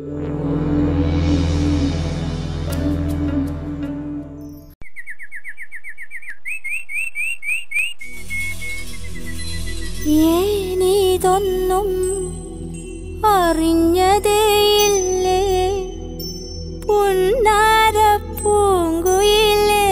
ഏനിതൊന്നും അറിഞ്ഞതേയില്ലേ പുന്നാര പൂങ്കുയിലേ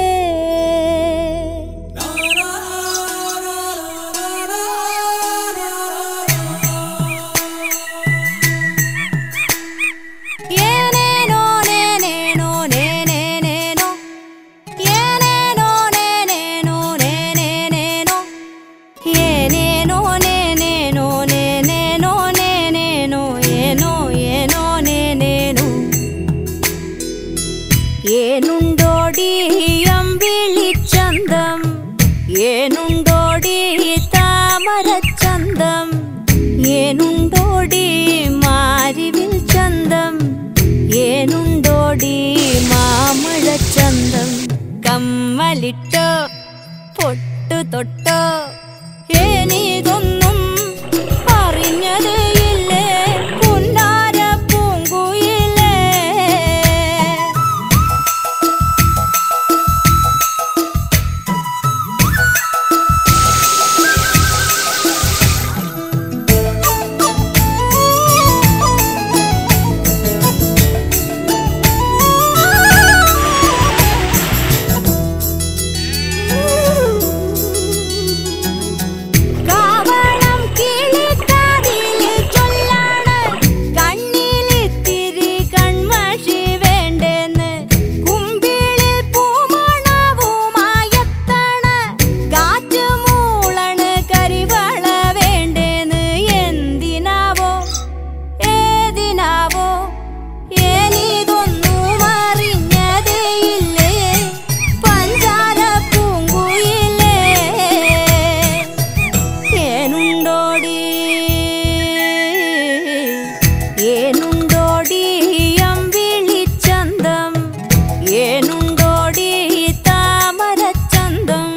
ഏനേനോ നേനേനോ നേനേനേനോ ഏനേനോ നേനേനോ നേനേനേനോ ಏನೇನೋ ನೇನೇನೋ ನೇನೇನೋ ನೇನೇನೋ ಏನೋ ಏನೋ ನೇನೇನೋ ഏനുണ്ടോടി അമ്പിളിച്ചന്തം ഏനുണ്ടോടി താമരച്ചന്തം ഏനുണ്ടോടി മാരിവിൽ ചന്തം ഏനുണ്ടോടി മാമഴച്ചന്തം കമ്മലിട്ടോ പൊട്ടു തൊട്ടോ ഏനിതൊന്നും അറിഞ്ഞതേ ഇല്ലേ പുന്നാര പൂങ്കുയിലേ കാവണം കിളിക്കാതില് ചൊല്ലാണ് കണ്ണിലിത്തിരി കൺമഷി വേണ്ടെന്ന് കുമ്പിളിൽ പൂമണവുമായെത്തണ് കാറ്റ് മൂളണ് കരിവള വേണ്ടെന്ന് എന്തിനാവോ ഏതിനാവോ ഏനിതൊന്നും അറിഞ്ഞതേയില്ലേ പഞ്ചാര പൂങ്കുയിലേ ഏനുണ്ടോടി ഏനുണ്ടോടി അമ്പിളിച്ചന്തം ഏനുണ്ടോടി താമരച്ചന്തം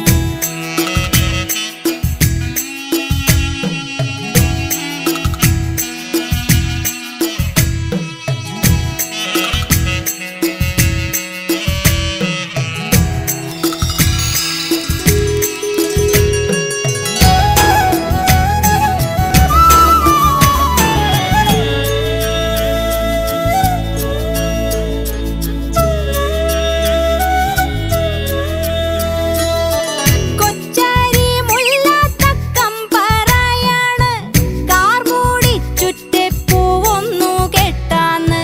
കൊച്ചാരി മുല്ലത്തക്കം പറയാണ് കാർമൂടി ചുറ്റിപ്പൂവൊന്നു കെട്ടാന്ന്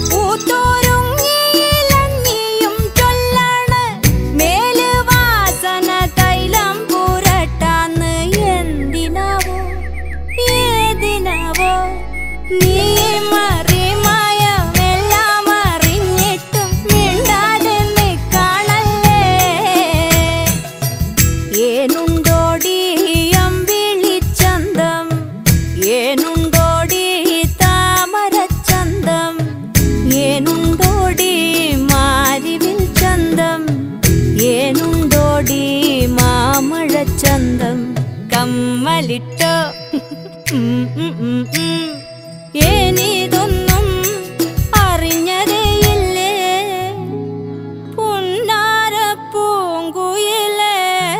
പൂത്തോരുങ്ങിയിലഞ്ഞിയും ചൊല്ലാണ് മേല് വാസന തൈലം പുരട്ടാന്ന് എന്തിനാവോ ഏതിനാവോ നീ മറിമയമെല്ലാം അറിഞ്ഞിട്ടും മിണ്ടാതെ നിൽക്കണല്ലേ ഏനുണ്ടോടി അമ്പിളിച്ചന്തം ഏനുണ്ടോടി താമരച്ചന്തം ഏനുണ്ടോടി മാരിവിൽ ചന്തം ഏനുണ്ടോടി മാമഴച്ചന്തം കമ്മലിട്ടോ ഉം, ഉം, ഉം, ഉം. ഏനിതൊന്നും അറിഞ്ഞതേയില്ലേ പുന്നാര പൂങ്കുയിലേ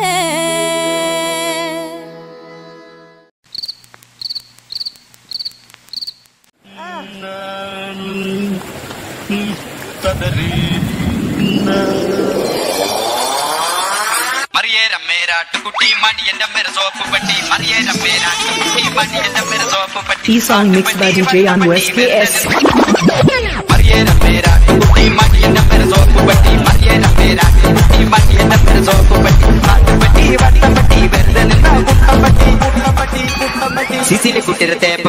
മറിയേരമ്മേരാട്ടുകുട്ടി മണിയന്റെ അമ്മര സോപ്പ് പട്ടി മറിയേരമ്മേരാട്ടുകുട്ടി മണിയന്റെ അമ്മര സോപ്പ് പട്ടി ഈ song mixed by DJ Anu SKS. മറിയേരമ്മേരാട്ടുകുട്ടി മണിയന്റെ അമ്മര സോപ്പ് പട്ടി മറിയേരമ്മേരാട്ടുകുട്ടി മണിയന്റെ അമ്മര സോപ്പ് പട്ടി പാട്ടുപട്ടി വട്ടപ്പട്ടി വെറുതെ നിന്ന കുട്ടപ്പട്ടി കുട്ടപ്പട്ടി കുട്ടപ്പട്ടി സിസിലി കുട്ടിര തേപ്പ്